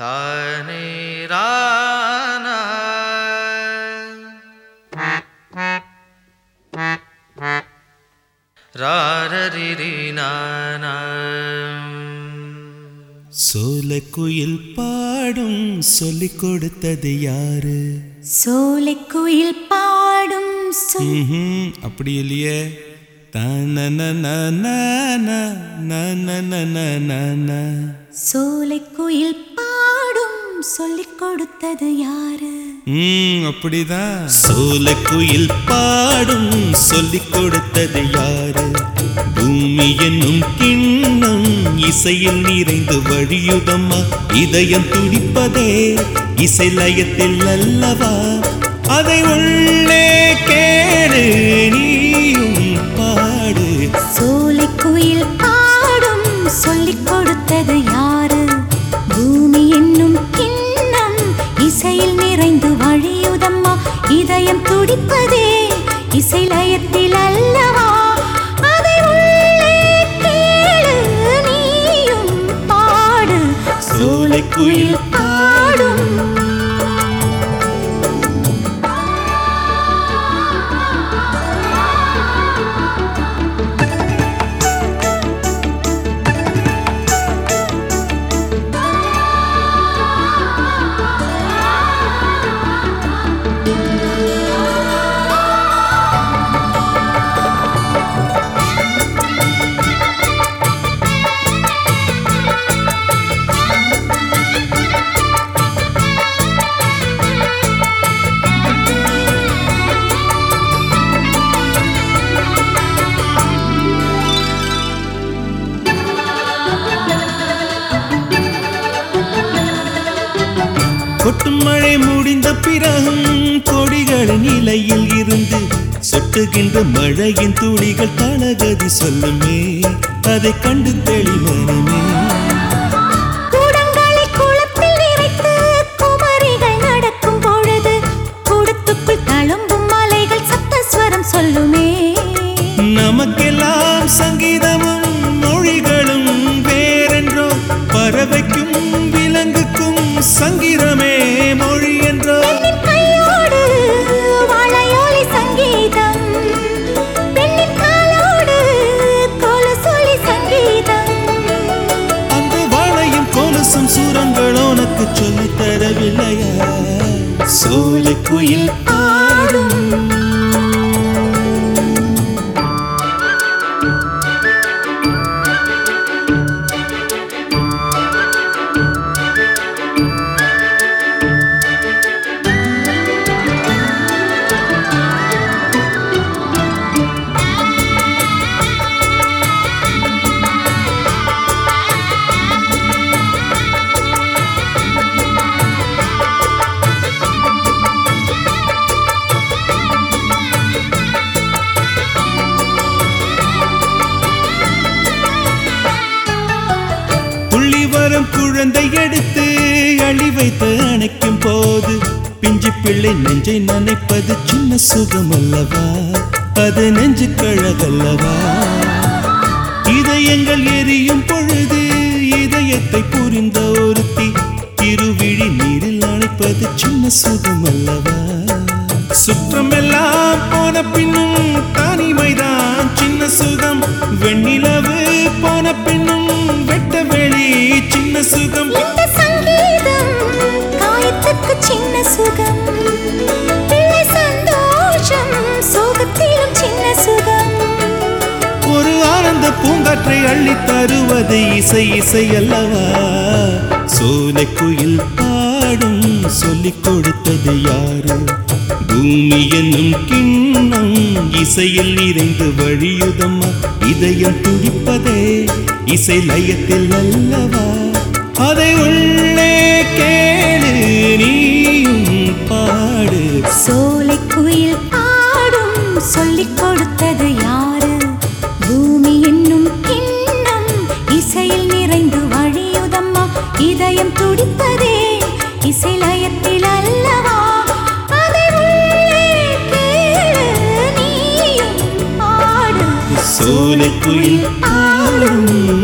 தானே ரானா ராரரிரி நானா சோலைக்குயில் பாடும் சொல்லிக் கொடுத்தது யாரு சோலைக்குயில் பாடும் சொல் ம்ஹும், அப்படி இல்லையே தானனனனனனனனனனன. சோலைக்குயில் பாடும் சொல்லிக் கொடுத்தது யாரு ம், அப்படிதான் சோலைக்குயில் பாடும் சொல்லிக் கொடுத்தது யாரு பூமி என்னும் கிண்ணம் இசையில் நிறைந்து வழியுதம்மா இதயம் துடிப்பதே இசை லயத்தில் அல்லவா அதை உள்ளே கேடு நீயும் பாடு சோலைக்குயில் பாடும் சொல்லிக் கொடுத்தது யாரு பூமி என்னும் கிண்ணம் இசையில் நிறைந்து வழியுதம்மா இதயம் துடிப்பதே இசை லயத்தில் அல்லவா அதை உள்ளே கேளு நீயும் பாடு சோலைக்குயில் பாடும் கொட்டும் மழை முடிந்த பிறகும் கொடிகளின் நிலையில் இருந்து சொட்டுகின்ற மழையின் துளிகள் தளகதி சொல்லுமே அதை கண்டு தெளிமனமே கூடங்களை குளத்தில் நிறைத்து குமரிகள் நடக்கும் பொழுது கூடத்துக்குள் தழும்பும் மலைகள் சப்தஸ்வரம் சொல்லுமே நமக்கெல்லாம் சங்கீதமும் மொழிகளும் வேறென்றோ பறவைக்கும் விலங்குக்கும் சங்கீதமே மொழி என்றோ பெண்ணின் கையோடு வளையோலி சங்கீதம் பெண்ணின் காலோடு கொலுசொலி சங்கீதம் அந்த வாழையும் கொலுசும் சூரங்கள் உனக்கு சொல்லித் தரவில்லையா சோலை குயில் பாடும் துள்ளி வரும் குழந்தை எடுத்து அழி வைத்து அணைக்கும் போது பிஞ்சு பிள்ளை நெஞ்சை நனைப்பது சின்ன சுகம் அல்லவா அது நெஞ்சு கழகல்லவா இதயங்கள் எரியும் பொழுது இதயத்தை புரிந்த ஒருத்தி இருவிழி நீரில் அணைப்பது சின்ன சுகம் அல்லவா சுற்றமெல்லாம் போன பின்னும் தனிமைதான் சின்ன சுகம் வெண்ணிலவு போன பின்னும் வெட்ட வெளி சின்ன சுகம் இந்த சங்கீதம் காயத்துக்கு சின்ன சுகம் பிள்ளை சந்தோஷம் சோகத்திலும் சின்ன சுகம் ஒரு ஆனந்த பூங்காற்றை அள்ளி தருவது இசை இசை அல்லவா சோலை குயில் பாடும் சொல்லிக் கொடுத்தது யாரு பூமி என்னும் கிண்ணம் இசையில் நிறைந்து வழியுதம்மா இதயம் துடிப்பதே இசை லயத்தில் அல்லவா அதை உள்ளே கேளு நீயும் பாடு சோலைக்குயில் பாடும் சொல்லிக் கொடுத்தது யாரு பூமி என்னும் கிண்ணம் இசையில் நிறைந்து வழியுதம்மா இதயம் துடிப்பதே இசை லயத்தில் அல்லவா அதை உள்ளே கேளு நீயும் பாடு சோலை குயில் பாடும்